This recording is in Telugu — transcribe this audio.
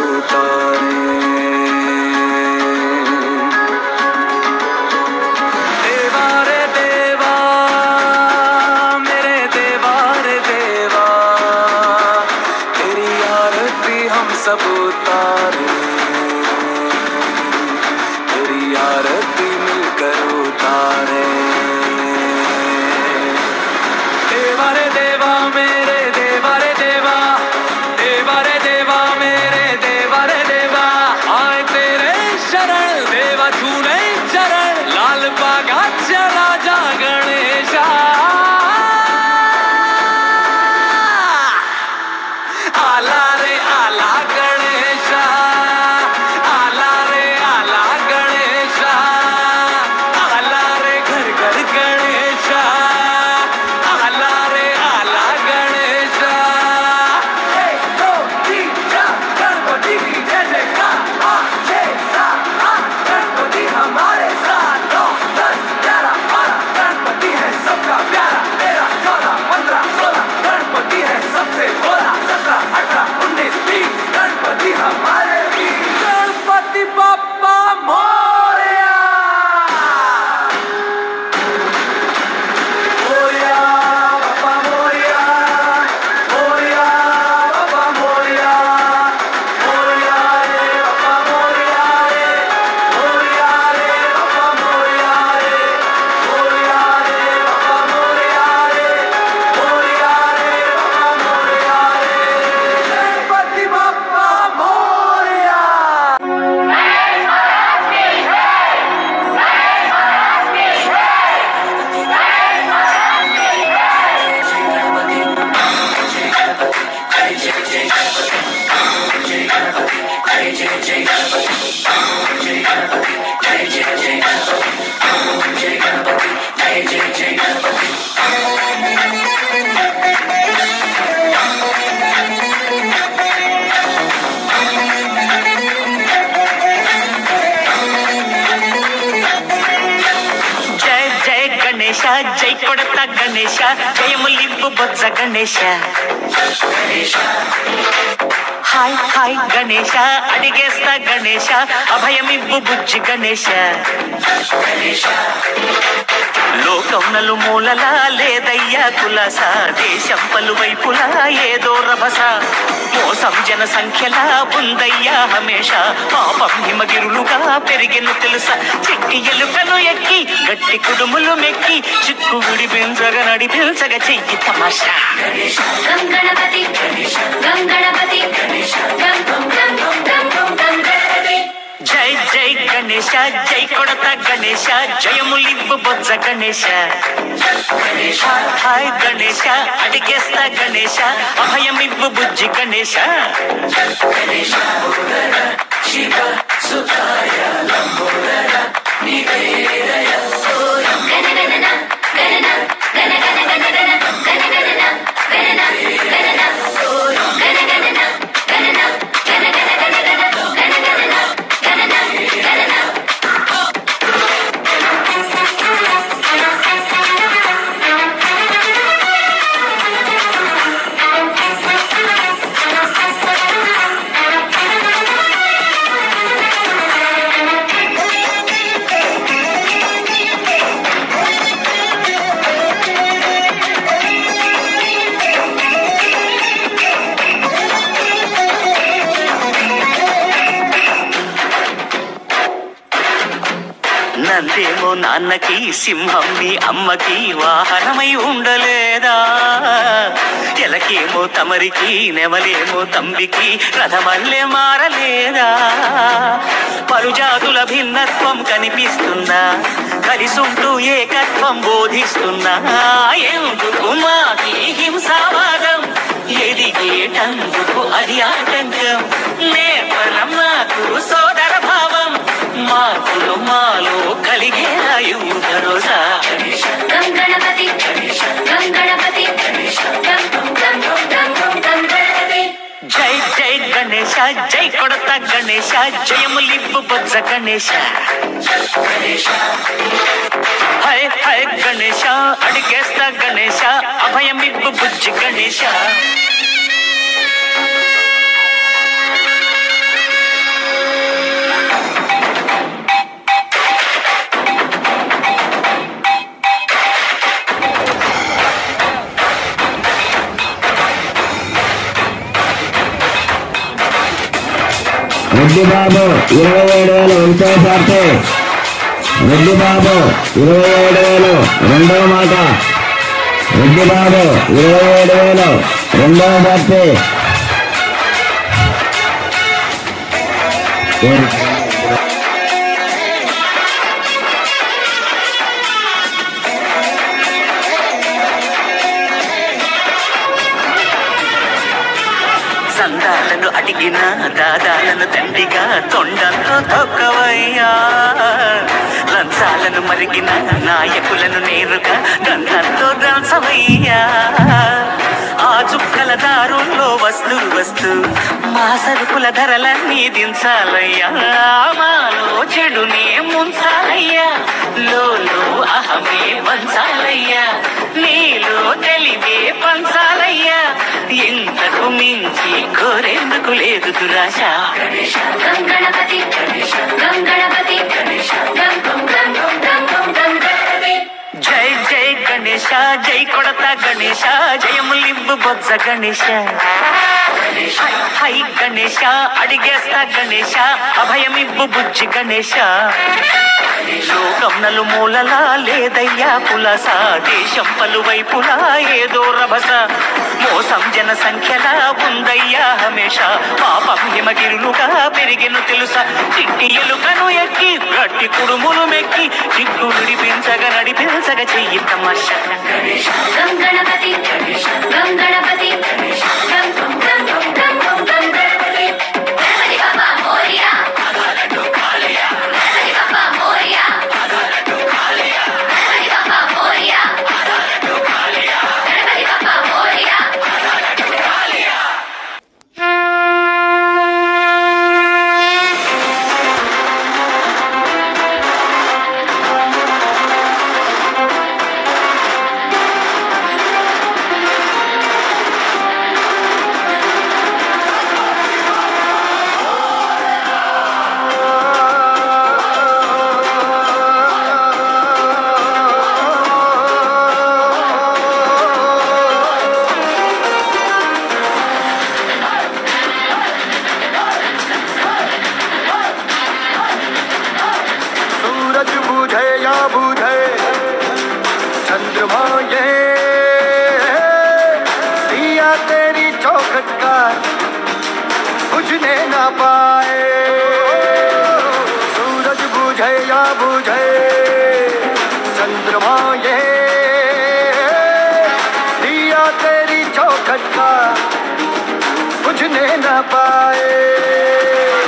उतारे देवा रे देवा मेरे देवा रे देवा तेरी आरती हम सब उतारे तेरी आरती मिलकर उतारे देवा रे देवा मेरे देवा रे देवा देवा रे देवा मेरे देवा रे देवा आए तेरे शरण देवा छूने चरण लाल बागा चला जा गणेशा आला रे आला गणेशा आला रे आला गणेशा आला रे घर घर गणेशा आला रे आला गणेशा एक दो तीन चार गणपति की जय जयकार पाँच छः सात आठ गणपति हमारे साथ नौ दस ग्यारह बारह गणपति है सबका प्यारा तेरह चौदह पंद्रह सोलह गणपति है सबसे भोला सत्रह अठारह उन्नीस बीस गणपति हमारे भी गणपति बापा मोरया मोरया बापा मोरया मोरया बापा मोरया मोरया रे बापा मोरया रे मोरया रे बापा मोरया रे मोरया रे बापा मोरया रे मोरया रे बापा मोरया रे गणपति बापा मोरया జయ జయ గణేశ జై కొడత గణేశ జయములింపు బొజ్జ గణేశ హాయ్ హాయ్ గణేశ అడిగేస్తా గణేశ అభయమివ్వు బుజ్జి గణేశ లోకం నలు మూలలా లేదయ్యా కులస దేశం పలువైపులా ఏదో రభస మోసం జన సంఖ్యలా ఉందయ్యా హమేష పాపం హిమగిరులుగా పెరిగెను తెలుసా చెట్టి ఎలుకను ఎక్కి గట్టి కుడుములు మెక్కి చిక్కు విడిపించగ నడిపించగ చెయ్యి తమాషా గం గణపతి గం గణపతి గం గం గం గం గం గం గణపతి జై జై గణేశ జై కొడత గణేశ జయములివ్వు బొజ్జ గణేశ హాయ్ గణేశ అడిగేస్తా గణేశ అభయమివ్వు బుజ్జి గణేశ గణ గణన గణన గణ గణ గణ గణ గణ గణన గణన గణన గణ గణన గణన గణ గణ గణ గణ గణ గణన గణన గణన నందేమో నాన్నకి సింహం మీ అమ్మకి వాహనమై ఉండలేదా ఎలకేమో తమరికి నెమలేమో తంబికి రథమల్లే మారలేదా పలుజాతుల భిన్నత్వం కనిపిస్తుందా కలిసుంటూ ఏకత్వం బోధిస్తున్నా ఎందుకు మాకి హింసావాదం ఎదిగేటందుకు అది ఆటంకం నేపరం నాకు సోదర భావం మార్పులు మాలో కలిగేలాయు భరోసా గం గణపతి గం గణపతి గం గం గం గం గం గణపతి జై జై గణేశ జై కొడత గణేశ జయములివ్వు బొజ్జ గణేశ హై హై గణేశ అడిగేస్తా గణేశ అభయమివ్వు బుజ్జి గణేశ రెడ్డి బాబు ఇరవై ఏడు వేలు ఒకటో పార్టీ రెడ్డి బాబు ఇరవై ఏడు వేలు రెండవ మాట రెడ్డి బాబు ఇరవై ఏడు వేలు రెండవ పార్టీ సందాలను అడిగిన దాదాలను తండ్రిగా తొండంతో తొక్కవయ్యా లంచాలను మరిగిన నాయకులను నేరుగా దండంతో దంచవయ్యా ఆ చుక్కల దారుల్లో వస్తూ వస్తూ మా సరుకుల ధరలన్నీ దించాలయ్యా మాలో చెడునే ముంచాలయ్యా లోలో అహమే పంచాలయ్యా నీలో తెలివే పంచాలయ్యా ఇంతకు మించి కోరేందుకు లేదు దురాశ గం గణపతి గం గణపతి గం గం గం గం గం గం గణపతి జై జై గణేశ జై కొడత గణేశ జయములింబు బొజ్జ గణేశ హై, హై గణేశ అడిగేస్తా గణేశ అభయమివ్వు బుజ్జి గణేశ లోకం నలుమూలలా లేదయ్యా పులస దేశం పలువైపులా ఏదో రభస మోసం జన సంఖ్యలా ఉందయ్యా హమేష పాపం హిమగిరులుగా పెరిగెను తెలుసా చిట్టి ఎలుకను ఎక్కి గట్టి కుడుములు మెక్కి చిక్కు విడిపించగ నడిపించగ చెయ్యి తమాష గం గణపతి గం గణపతి గం గం గం గం గం గం గం గణపతి గణపతి బాబా మోరియా గణపతి బాబా మోరియా గణపతి బాబా మోరియా గణపతి బాబా మోరియా सूरज बुझे या बुझे चंद्रमा ये दिया तेरी चौखट का बुझने ना पाए सूरज बुझे या बुझे चंद्रमा ये दिया तेरी चौखट का बुझने ना पाए